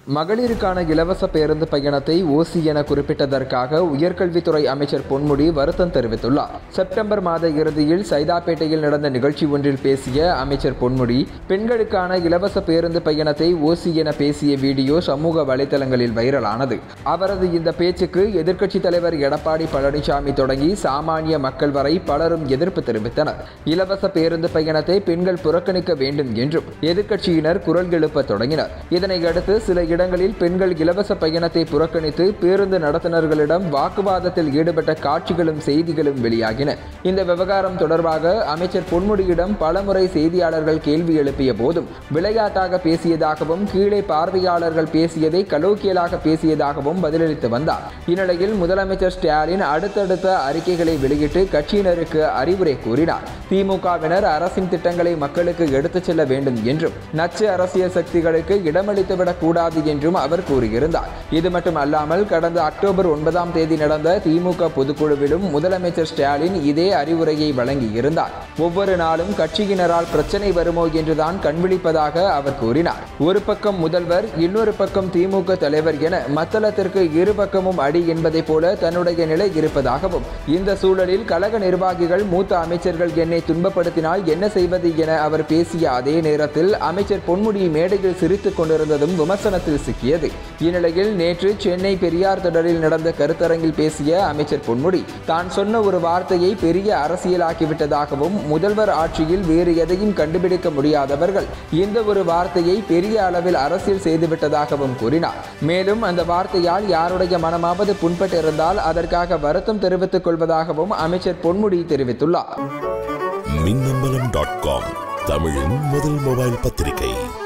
மகளிருக்கான இலவச பேருந்து பயணத்தை ஓசி என குறிப்பிட்டதற்காக உயர்கல்வித்துறை அமைச்சர் பொன்முடி வருத்தம் தெரிவித்துள்ளார் செப்டம்பர் மாத இறுதியில் சைதாப்பேட்டையில் நடந்த நிகழ்ச்சி ஒன்றில் பேசிய அமைச்சர் பொன்முடி பெண்களுக்கான இலவச பேருந்து பயணத்தை ஓசி என பேசிய வீடியோ சமூக வலைதளங்களில் வைரலானது அவரது இந்த பேச்சுக்கு எதிர்க்கட்சித் தலைவர் எடப்பாடி பழனிசாமி தொடங்கி சாமானிய மக்கள் வரை பலரும் எதிர்ப்பு தெரிவித்தனர் இலவச பேருந்து பயணத்தை பெண்கள் புறக்கணிக்க வேண்டும் என்றும் எதிர்க்கட்சியினர் குரல் எழுப்ப தொடங்கினர் இதனையடுத்து சில இடங்களில் பெண்கள் இலவச பயணத்தை புறக்கணித்து பேருந்து நடத்துனர்களிடம் வாக்குவாதத்தில் ஈடுபட்ட காட்சிகளும் செய்திகளும் வெளியாகின இந்த விவகாரம் தொடர்பாக அமைச்சர் பொன்முடியிடம் பலமுறை செய்தியாளர்கள் கேள்வி எழுப்பிய போதும் விளையாட்டாக பேசியதாகவும் கீழே பார்வையாளர்கள் பேசியதை கலோக்கியலாக பேசியதாகவும் பதிலளித்து வந்தார் இந்நிலையில் முதலமைச்சர் ஸ்டாலின் அடுத்தடுத்த அறிக்கைகளை வெளியிட்டு கட்சியினருக்கு அறிவுரை கூறினார் திமுகவினர் அரசின் திட்டங்களை மக்களுக்கு எடுத்துச் செல்ல வேண்டும் என்றும் நச்சு அரசியல் சக்திகளுக்கு இடமளித்துவிடக் கூடாது என்றும் அவர் கூறியிருந்தார் இது மட்டும் அல்லாமல் கடந்த அக்டோபர் ஒன்பதாம் தேதி நடந்த திமுக பொதுக்குழுவிலும் முதலமைச்சர் ஸ்டாலின் இதே அறிவுரையை வழங்கியிருந்தார் ஒவ்வொரு நாளும் கட்சியினரால் பிரச்சனை வருமோ என்றுதான் கண்விழிப்பதாக அவர் கூறினார் ஒரு பக்கம் முதல்வர் இன்னொரு பக்கம் திமுக தலைவர் என மத்தளத்திற்கு இரு பக்கமும் அடி என்பதைப் போல தன்னுடைய நிலை இருப்பதாகவும் இந்த சூழலில் கழக நிர்வாகிகள் மூத்த அமைச்சர்கள் என்னை துன்பப்படுத்தினால் என்ன செய்வது என அவர் பேசிய அதே நேரத்தில் அமைச்சர் பொன்முடி மேடையில் சிரித்துக் கொண்டிருந்ததும் விமர்சனத்தில் சிக்கியது இந்நிலையில் நேற்று சென்னை பெரியார் தொடரில் நடந்த கருத்தரங்கில் பேசிய அமைச்சர் பொன்முடி தான் சொன்ன ஒரு வார்த்தையை பெரிய அரசியலாக்கிவிட்டதாகவும் முதல்வர் ஆட்சியில் வேறு எதையும் கண்டுபிடிக்க முடியாதவர்கள் இந்த ஒரு வார்த்தையை பெரிய அளவில் அரசியல் செய்துவிட்டதாகவும் கூறினார் மேலும் அந்த வார்த்தையால் யாருடைய மனமாவது புண்பட்டிருந்தால் அதற்காக வருத்தம் தெரிவித்துக் கொள்வதாகவும் அமைச்சர் பொன்முடி தெரிவித்துள்ளார் மின்னம்பலம் டாட் காம் தமிழின் முதல் மொபைல் பத்திரிகை